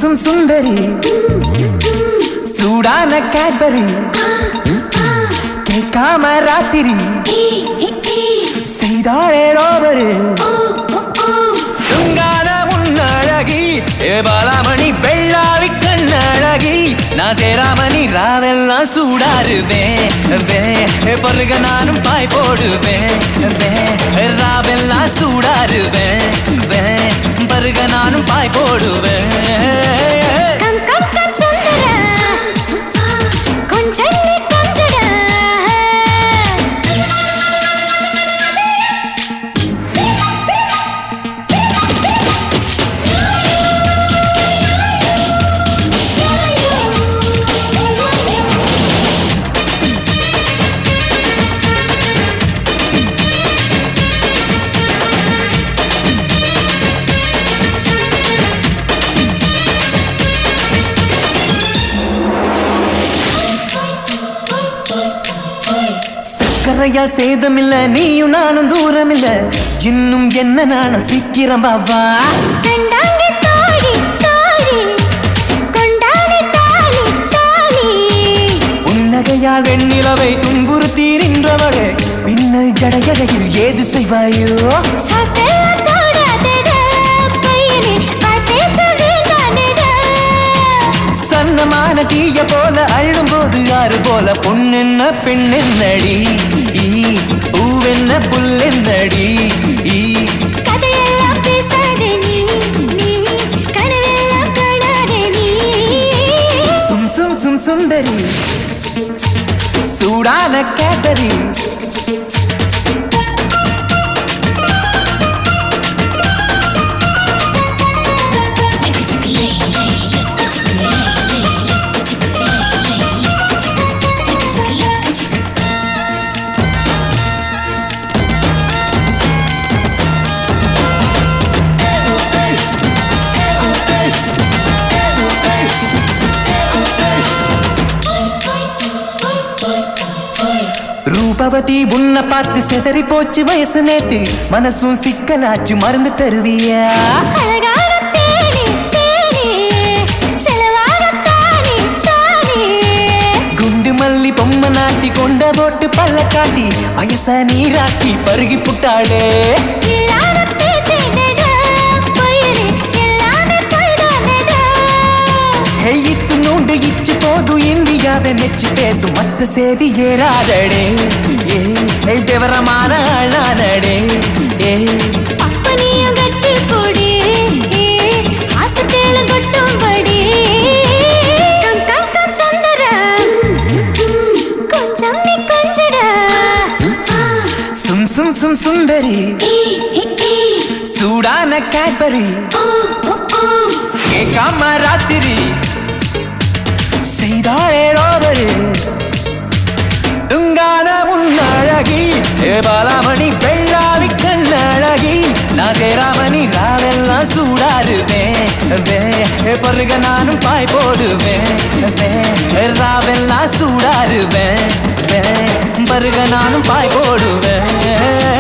சும் சுந்தரி சூடான கேட்பரி கேட்காம ராத்திரி செய்தாழே ரோபரு துங்கான முன்னழகி ஏ பாலாமணி வெள்ளாவி கண்ணழகி நான் சேராமணி ராவெல்லாம் சூடாருவேன் வே பொருக நானும் பாய் போடுவேன் வே ராவெல்லாம் சூடாருவேன் வே பருக நானும் பாய் போடுவேன் கம் கம் கம் சுந்தர கொஞ்சம் நீ கொஞ்சட சக்கரையால் சேதமில்ல நீயும் நானும் தூரமில்ல இன்னும் என்ன நானும் சீக்கிரம் பாவா கண்டாங்க தாடி சாரி கொண்டாடி தாலி சாலி உன்னகையால் வெண்ணிலவை துன்புறுத்தி நின்றவளே பின்னல் ஜடையடையில் ஏது செய்வாயோ சாப்பிடலாம் போடாதடா பையனே வாய்ப்பேச்ச வேண்டானடா சன்னமான தீய போல அழும் போது ஆறு போல பொண்ணென்ன பெண்ணென்னடி ஈ பூவென்ன புல்லென்னடி ஈ கதையெல்லாம் பேசாதே நீ நீ கனவெல்லாம் காணாதே நீ சும் சும் சும் சுந்தரி சூடான கேட்டரி ரூபவதி உன்னை பார்த்து செதறி போச்சு வயசு நேத்து மனசும் சிக்கலாச்சு மருந்து தருவியா அழகான தேனி தேனி செலவான தானி தானி குண்டு மல்லி பொம்மை நாட்டி கொண்ட போட்டு பல்ல காட்டி வயச நீராக்கி பருகி புட்டாளே இல்லாத பேச்சை நடா பயிரே எல்லாமே பொய்தானடா ஹெய்யித்து நோண்டு இச்சு போது இந்தியாவை மெச்சு பேசும் மத்த செய்தி ஏறாதடே ஏ ஏய் விவரமான ஆளானடே ஏ அப்பனியும் கட்டி கொடி ஆசத்தேல கொட்டும்படி கம் கம் கம் சுந்தர கொஞ்சம் நீ கொஞ்சடா சும் சும் சும் சுந்தரி சூடான கேட்பரி கேட்காம ராத்திரி செய்தாழே ரோபரு துங்கான முன்னழகி ஏ பாலாமணி வெள்ளாவி கண்ணழகி நான் சேராமணி ராவெல்லாம் சூடாருவேன் வே பொருக நானும் பாய் போடுவேன் வே ராவெல்லாம் சூடாருவேன் வே பருக நானும் பாய் போடுவேன்